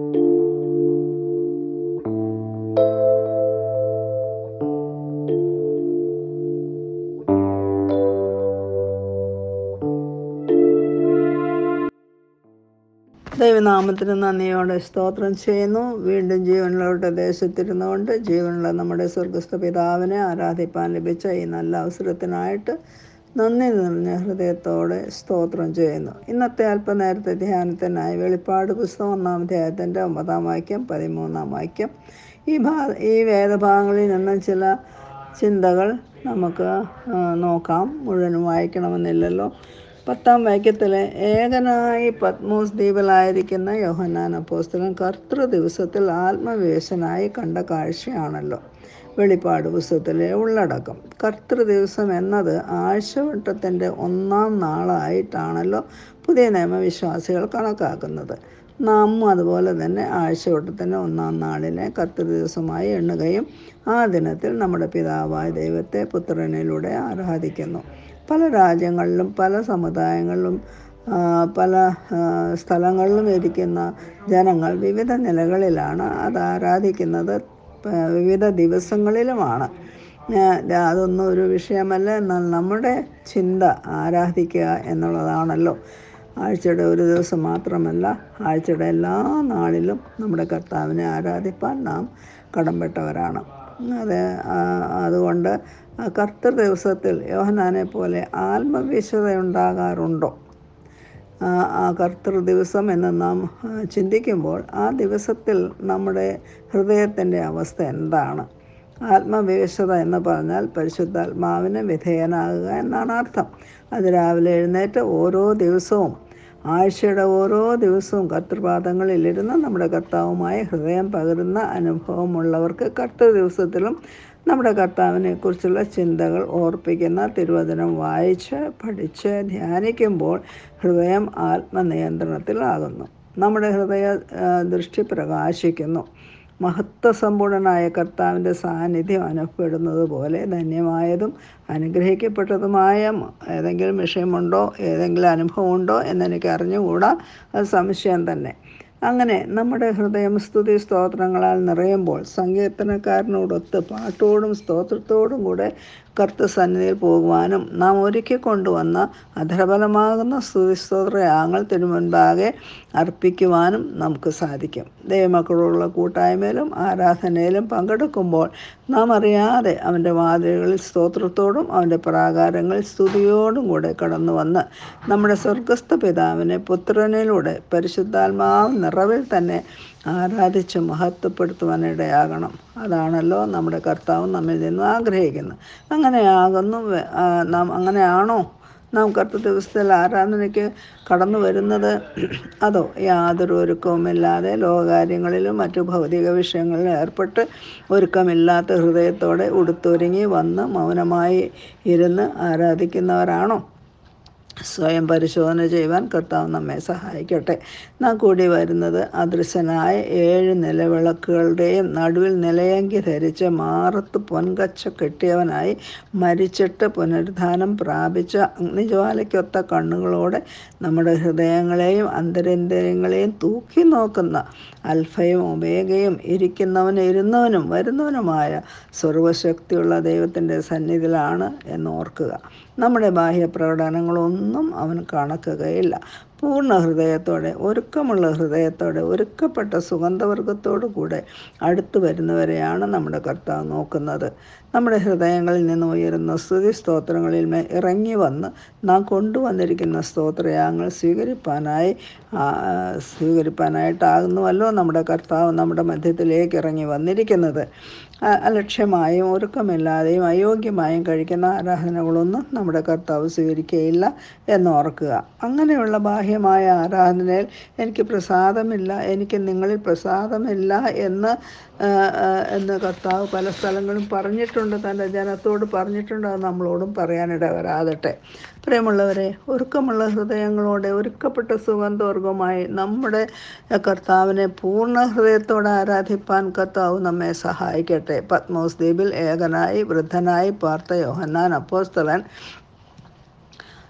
ദൈവനാമത്തിന് നന്ദിയോടെ സ്തോത്രം ചെയ്യുന്നു വീണ്ടും ജീവനുള്ള ദേശത്തിരുന്നുകൊണ്ട് ജീവനുള്ള നമ്മുടെ സ്വർഗസ്ഥ പിതാവിനെ ആരാധിപ്പാൻ ലഭിച്ച ഈ നല്ല അവസരത്തിനായിട്ട് നന്ദി നിറഞ്ഞ ഹൃദയത്തോടെ സ്തോത്രം ചെയ്യുന്നു ഇന്നത്തെ അല്പനേരത്തെ ധ്യാനത്തിനായി വെളിപ്പാട് പുസ്തകം ഒന്നാം അധ്യായത്തിൻ്റെ ഒമ്പതാം വാക്യം പതിമൂന്നാം വാക്യം ഈ ഭാ ഈ വേദഭാഗങ്ങളിൽ നിന്ന് ചില ചിന്തകൾ നമുക്ക് ആ, നോക്കാം മുഴുവനും വായിക്കണമെന്നില്ലല്ലോ പത്താം വാക്യത്തിലെ ഏകനായി പത്മോസ് ദ്വീപിലായിരിക്കുന്ന യോഹന്നാൻ അപ്പോസ്തലൻ കർത്തൃ ദിവസത്തിൽ ആത്മവേശനായി കണ്ട കാഴ്ചയാണല്ലോ വെളിപ്പാട് പുസ്തകത്തിലെ ഉള്ളടക്കം കർത്തൃ ദിവസം എന്നത് ആഴ്ചവട്ടത്തിൻ്റെ ഒന്നാം നാളായിട്ടാണല്ലോ പുതിയ നിയമവിശ്വാസികൾ കണക്കാക്കുന്നത് നാം അതുപോലെ തന്നെ ആഴ്ചവട്ടത്തിൻ്റെ ഒന്നാം നാളിനെ കർത്തൃ ദിവസമായി എണ്ണുകയും ആ ദിനത്തിൽ നമ്മുടെ പിതാവായ ദൈവത്തെ പുത്രനിലൂടെ ആരാധിക്കുന്നു പല രാജ്യങ്ങളിലും പല സമുദായങ്ങളിലും ആ, പല ആ, സ്ഥലങ്ങളിലും ഇരിക്കുന്ന ജനങ്ങൾ വിവിധ നിലകളിലാണ് അത് ആരാധിക്കുന്നത് പ- വിവിധ ദിവസങ്ങളിലുമാണ് ആ, അതൊന്നും ഒരു വിഷയമല്ല എന്നാൽ നമ്മുടെ ചിന്ത ആരാധിക്കുക എന്നുള്ളതാണല്ലോ ആഴ്ചയുടെ ഒരു ദിവസം മാത്രമല്ല ആഴ്ചയുടെ എല്ലാ നാളിലും നമ്മുടെ കർത്താവിനെ ആരാധിപ്പാൻ നാം കടംപെട്ടവരാണ് അത് ആ, അതുകൊണ്ട് ആ കർത്തൃ ദിവസത്തിൽ യോഹനാനെ പോലെ ആത്മവിശ്വത ഉണ്ടാകാറുണ്ടോ ആ ആ കർത്തൃ ദിവസം എന്ന് നാം ആ, ചിന്തിക്കുമ്പോൾ ആ ദിവസത്തിൽ നമ്മുടെ ഹൃദയത്തിൻ്റെ അവസ്ഥ എന്താണ് ആത്മവിവശത എന്ന് പറഞ്ഞാൽ പരിശുദ്ധാത്മാവിന് വിധേയനാകുക എന്നാണ് അർത്ഥം അത് രാവിലെ എഴുന്നേറ്റ് ഓരോ ദിവസവും ആഴ്ചയുടെ ഓരോ ദിവസവും കർത്തൃപാദങ്ങളിലിരുന്ന് നമ്മുടെ കർത്താവുമായി ഹൃദയം പകരുന്ന അനുഭവമുള്ളവർക്ക് കർത്തൃ ദിവസത്തിലും നമ്മുടെ കർത്താവിനെ കുറിച്ചുള്ള ചിന്തകൾ ഓർപ്പിക്കുന്ന തിരുവചനം വായിച്ച് പഠിച്ച് ധ്യാനിക്കുമ്പോൾ ഹൃദയം ആത്മനിയന്ത്രണത്തിലാകുന്നു നമ്മുടെ ഹൃദയ ആ, ദൃഷ്ടി പ്രകാശിക്കുന്നു മഹത്വസമ്പൂർണനായ കർത്താവിൻ്റെ സാന്നിധ്യം അനുഭവപ്പെടുന്നത് പോലെ ധന്യമായതും അനുഗ്രഹിക്കപ്പെട്ടതുമായ മ- ഏതെങ്കിലും വിഷയമുണ്ടോ ഏതെങ്കിലും അനുഭവമുണ്ടോ എന്നെനിക്ക് അറിഞ്ഞുകൂടാ അത് സംശയം തന്നെ അങ്ങനെ നമ്മുടെ ഹൃദയം സ്തുതി സ്തോത്രങ്ങളാൽ നിറയുമ്പോൾ സങ്കീർത്തനക്കാരനോടൊത്ത് പാട്ടോടും സ്തോത്രത്തോടും കൂടെ കർത്ത സന്നിധിയിൽ പോകുവാനും നാം ഒരുക്കി കൊണ്ടുവന്ന അധരഫലമാകുന്ന സ്തുതി സ്തോത്രയാങ്ങൾ തിരുമുൻപാകെ അർപ്പിക്കുവാനും നമുക്ക് സാധിക്കും ദൈവമക്കളോടുള്ള കൂട്ടായ്മയിലും ആരാധനയിലും പങ്കെടുക്കുമ്പോൾ നാം അറിയാതെ അവൻ്റെ വാതിലുകളിൽ സ്തോത്രത്തോടും അവൻ്റെ പ്രാകാരങ്ങളിൽ സ്തുതിയോടും കൂടെ കടന്നു വന്ന് നമ്മുടെ സ്വർഗസ്ഥ പിതാവിനെ പുത്രനിലൂടെ പരിശുദ്ധാത്മാവ് നിറവിൽ തന്നെ ആരാധിച്ച് മഹത്വപ്പെടുത്തുവാനിടയാകണം അതാണല്ലോ നമ്മുടെ കർത്താവ് നമ്മിൽ നിന്ന് ആഗ്രഹിക്കുന്നത് അങ്ങനെയാകുന്നു വെ- ആ, നാം അങ്ങനെയാണോ നാം കർത്ത ദിവസത്തിൽ ആരാധനയ്ക്ക് കടന്നു വരുന്നത് അതോ യാതൊരു ഒരുക്കവുമില്ലാതെ ലോകകാര്യങ്ങളിലും മറ്റു ഭൗതിക വിഷയങ്ങളിലും ഏർപ്പെട്ട് ഒരുക്കമില്ലാത്ത ഹൃദയത്തോടെ ഉടുത്തൊരുങ്ങി വന്ന് മൗനമായി ഇരുന്ന് ആരാധിക്കുന്നവരാണോ സ്വയം പരിശോധന ചെയ്യുവാൻ കർത്താവ് നമ്മെ സഹായിക്കട്ടെ നാം കൂടി വരുന്നത് അദൃശ്യനായ ഏഴ് നിലവിളക്കുകളുടെയും നടുവിൽ നിലയങ്കി ധരിച്ച് മാറത്ത് പൊൻകച്ച കെട്ടിയവനായി മരിച്ചിട്ട് പുനരുദ്ധാനം പ്രാപിച്ച അഗ്നിജ്വാലയ്ക്കൊത്ത കണ്ണുകളോടെ നമ്മുടെ ഹൃദയങ്ങളെയും അന്തരേന്ദ്രിയങ്ങളെയും തൂക്കി നോക്കുന്ന അൽഫയും ഒമേഗയും ഇരിക്കുന്നവനും ഇരുന്നവനും വരുന്നവനുമായ സർവശക്തിയുള്ള ദൈവത്തിൻ്റെ സന്നിധിയിലാണ് എന്ന് ഓർക്കുക നമ്മുടെ ബാഹ്യ പ്രകടനങ്ങളൊന്നും അവൻ കണക്കുകയില്ല പൂർണ്ണ ഹൃദയത്തോടെ ഒരുക്കമുള്ള ഹൃദയത്തോടെ ഒരുക്കപ്പെട്ട സുഗന്ധവർഗത്തോടു കൂടെ അടുത്തു വരുന്നവരെയാണ് നമ്മുടെ കർത്താവ് നോക്കുന്നത് നമ്മുടെ ഹൃദയങ്ങളിൽ നിന്ന് ഉയരുന്ന സ്തുതി സ്തോത്രങ്ങളിൽ മേ ഇറങ്ങി വന്ന് നാം കൊണ്ടുവന്നിരിക്കുന്ന സ്തോത്രയാങ്ങൾ സ്വീകരിപ്പാനായി ആ, സ്വീകരിപ്പാനായിട്ടാകുന്നുവല്ലോ നമ്മുടെ കർത്താവ് നമ്മുടെ മധ്യത്തിലേക്ക് ഇറങ്ങി വന്നിരിക്കുന്നത് അ- അലക്ഷ്യമായും ഒരുക്കമില്ലാതെയും അയോഗ്യമായും കഴിക്കുന്ന ആരാധനകളൊന്നും നമ്മുടെ കർത്താവ് സ്വീകരിക്കുകയില്ല എന്ന് ഓർക്കുക അങ്ങനെയുള്ള ബാഹ്യമായ ആരാധനയിൽ എനിക്ക് പ്രസാദമില്ല എനിക്ക് നിങ്ങളിൽ പ്രസാദമില്ല എന്ന് ആ, ആ, എന്ന് കർത്താവ് പല സ്ഥലങ്ങളും പറഞ്ഞിട്ടുണ്ട് തൻ്റെ ജനത്തോട് പറഞ്ഞിട്ടുണ്ട് അത് നമ്മളോടും പറയാനിട വരാതട്ടെ പ്രിയമുള്ളവരെ ഒരുക്കമുള്ള ഹൃദയങ്ങളോടെ ഒരുക്കപ്പെട്ട സുഗന്ധവർഗമായി നമ്മുടെ കർത്താവിനെ പൂർണ്ണ ഹൃദയത്തോടെ ആരാധിപ്പാൻ കർത്താവ് നമ്മെ സഹായിക്കട്ടെ പത്മോസ് ദ്വീപിൽ ഏകനായി വൃദ്ധനായി പാർത്ത യോഹന്നാൻ അപ്പോസ്തലൻ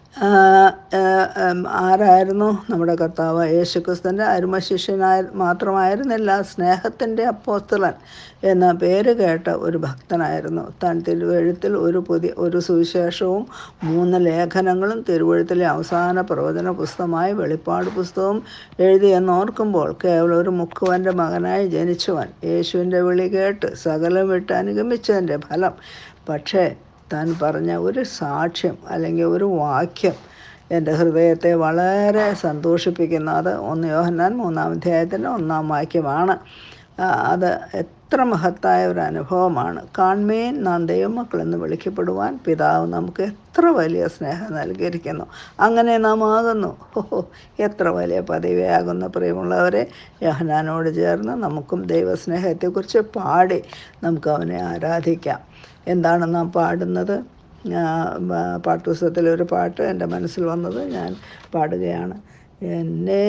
ആ, ആ, ഉം, ആരായിരുന്നു നമ്മുടെ കർത്താവ് യേശുക്രിസ്തുവിൻ്റെ അരുമ ശിഷ്യനായ മാത്രമായിരുന്നില്ല സ്നേഹത്തിൻ്റെ അപ്പോസ്തലൻ എന്ന പേര് കേട്ട ഒരു ഭക്തനായിരുന്നു താൻ തിരുവഴുത്തിൽ ഒരു പുതിയ ഒരു സുവിശേഷവും മൂന്ന് ലേഖനങ്ങളും തിരുവഴുത്തിലെ അവസാന പ്രവചന പുസ്തകമായ വെളിപ്പാട് പുസ്തകവും എഴുതിയെന്നോർക്കുമ്പോൾ കേവലം ഒരു മുക്കുവൻ്റെ മകനായി ജനിച്ചവൻ യേശുവിൻ്റെ വിളി കേട്ട് സകലം വിട്ട് അനുഗമിച്ചതിൻ്റെ ഫലം പക്ഷേ താൻ പറഞ്ഞ ഒരു സാക്ഷ്യം അല്ലെങ്കിൽ ഒരു വാക്യം എൻ്റെ ഹൃദയത്തെ വളരെ സന്തോഷിപ്പിക്കുന്ന അത് ഒന്ന് യോഹന്നാൻ മൂന്നാം അധ്യായത്തിൻ്റെ ഒന്നാം വാക്യമാണ് ആ, അത് എത്ര മഹത്തായ ഒരു അനുഭവമാണ് കാൺമേൻ നാം ദൈവമക്കളെന്ന് വിളിക്കപ്പെടുവാൻ പിതാവ് നമുക്ക് എത്ര വലിയ സ്നേഹം നൽകിയിരിക്കുന്നു അങ്ങനെ നാം ആകുന്നു ഓഹോ എത്ര വലിയ പദവിയാകുന്ന പ്രിയമുള്ളവരെ യോഹനാനോട് ചേർന്ന് നമുക്കും ദൈവസ്നേഹത്തെക്കുറിച്ച് പാടി നമുക്ക് അവനെ ആരാധിക്കാം എന്താണ് നാം പാടുന്നത് ആ, ബ- പാട്ടുപുസ്തകത്തിലെ ഒരു പാട്ട് എൻ്റെ മനസ്സിൽ വന്നത് ഞാൻ പാടുകയാണ് എന്നെ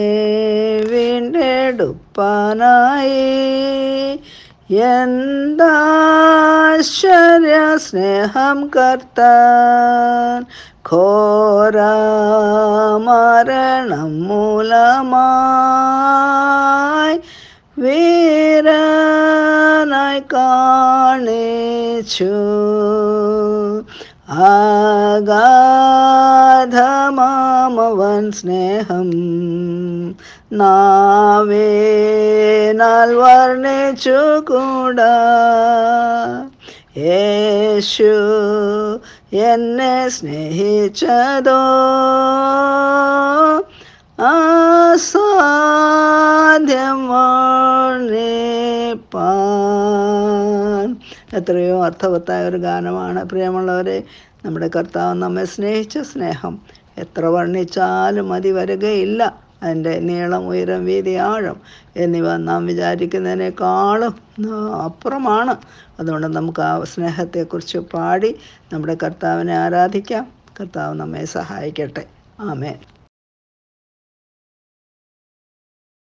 വീണ്ടെടുപ്പാനായി എന്താശ്ചര്യ സ്നേഹം കർത്താൻ ഘോര മരണം മൂലമായി വീരനായി കാണിച്ചു ആഗാധമാമവൻ സ്നേഹം നാവേനാൽ വർണ്ണിച്ചു കൂടാ യേശു എന്നെ സ്നേഹിച്ചതോ അസാധ്യം വർണ്ണിപ്പാൻ എത്രയോ അർത്ഥവത്തായ ഒരു ഗാനമാണ് പ്രിയമുള്ളവരെ നമ്മുടെ കർത്താവ് നമ്മെ സ്നേഹിച്ച സ്നേഹം എത്ര വർണ്ണിച്ചാലും മതി വരികയില്ല അതിൻ്റെ നീളം ഉയരം വീതി ആഴം എന്നിവ നാം വിചാരിക്കുന്നതിനേക്കാളും ആ, അപ്പുറമാണ് അതുകൊണ്ട് നമുക്ക് ആ സ്നേഹത്തെക്കുറിച്ച് പാടി നമ്മുടെ കർത്താവിനെ ആരാധിക്കാം കർത്താവ് നമ്മെ സഹായിക്കട്ടെ ആമേൻ